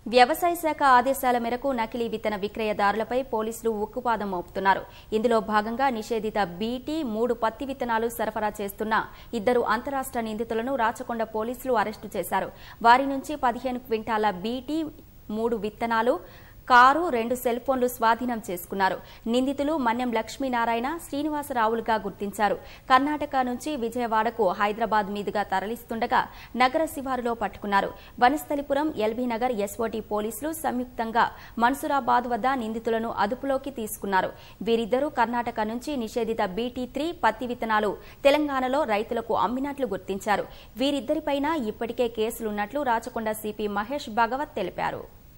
వ్యవసాయ శాఖ ఆదేశాల మేరకు నకిలీ విత్తన విక్రయదారులపై పోలీసులు ఉక్కుపాదం మోపుతున్నారు ఇందులో భాగంగా నిషేధిత బీటీ మూడు పత్తి విత్తనాలు సరఫరా చేస్తున్న ఇద్దరు అంతరాష్ట్ర నిందితులను రాచకొండ పోలీసులు అరెస్టు చేశారు వారి నుంచి పదిహేను క్వింటాల బీటీ మూడు విత్తనాలు కారు రెండు సెల్ ఫోన్లు స్వాధీనం చేసుకున్నారు నిందితులు మన్యం లక్ష్మీనారాయణ శ్రీనివాసరావులుగా గుర్తించారు కర్ణాటక నుంచి విజయవాడకు హైదరాబాద్ మీదుగా తరలిస్తుండగా నగర శివారులో పట్టుకున్నారు వనస్థలిపురం ఎల్బీ నగర్ ఎస్ఓటీ పోలీసులు సంయుక్తంగా మన్సూరాబాద్ వద్ద నిందితులను అదుపులోకి తీసుకున్నారు వీరిద్దరూ కర్ణాటక నుంచి నిషేధిత బీటీ త్రీ పత్తి విత్తనాలు తెలంగాణలో రైతులకు అమ్మినట్లు గుర్తించారు వీరిద్దరిపైన ఇప్పటికే కేసులున్నట్లు రాచకొండ సిపి మహేష్ భగవత్ తెలిపారు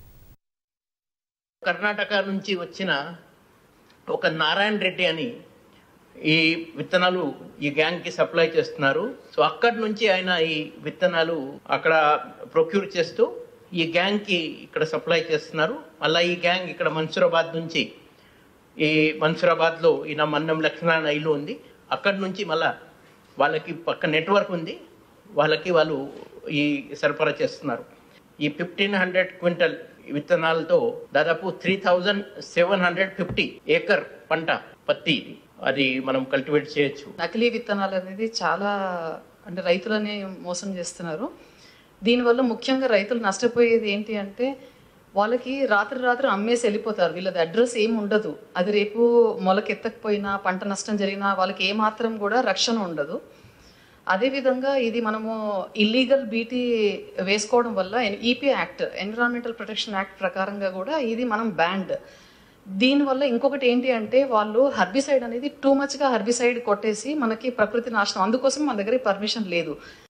కర్ణాటక నుంచి వచ్చిన ఒక నారాయణ రెడ్డి అని ఈ విత్తనాలు ఈ గ్యాంగ్ కి సప్లై చేస్తున్నారు సో అక్కడి నుంచి ఆయన ఈ విత్తనాలు అక్కడ ప్రొక్యూర్ చేస్తూ ఈ గ్యాంగ్ కి ఇక్కడ సప్లై చేస్తున్నారు మళ్ళీ ఈ గ్యాంగ్ ఇక్కడ మన్సూరాబాద్ నుంచి ఈ మన్సూరాబాద్ లో ఈయన మన్నం లక్ష్మీనారాయణ ఇల్లు ఉంది అక్కడి నుంచి మళ్ళా వాళ్ళకి పక్క నెట్వర్క్ ఉంది వాళ్ళకి వాళ్ళు ఈ సరఫరా చేస్తున్నారు ఈ ఫిఫ్టీన్ హండ్రెడ్ క్వింటల్ విత్తనాలతో దాదాపు three thousand seven hundred fifty acre పంట పత్తి అది మనం కల్టివేట్ చేయొచ్చు నకిలీ విత్తనాలు అనేది చాలా అంటే రైతులని మోసం చేస్తున్నారు దీనివల్ల ముఖ్యంగా రైతులు నష్టపోయేది ఏంటి అంటే వాళ్ళకి రాత్రి రాత్రి అమ్మేసి వెళ్ళిపోతారు వీళ్ళది అడ్రస్ ఏమి ఉండదు అది రేపు మొలకెత్తకపోయినా పంట నష్టం జరిగినా వాళ్ళకి ఏమాత్రం కూడా రక్షణ ఉండదు అదేవిధంగా ఇది మనము ఇల్లీగల్ బీటీ వేసుకోవడం వల్ల EP act environmental protection act ప్రకారంగా కూడా ఇది మనం బ్యాండ్ దీనివల్ల ఇంకొకటి ఏంటి అంటే వాళ్ళు హర్బిసైడ్ అనేది టూ మచ్గా హర్బిసైడ్ కొట్టేసి మనకి ప్రకృతి నాశనం అందుకోసం మన దగ్గర పర్మిషన్ లేదు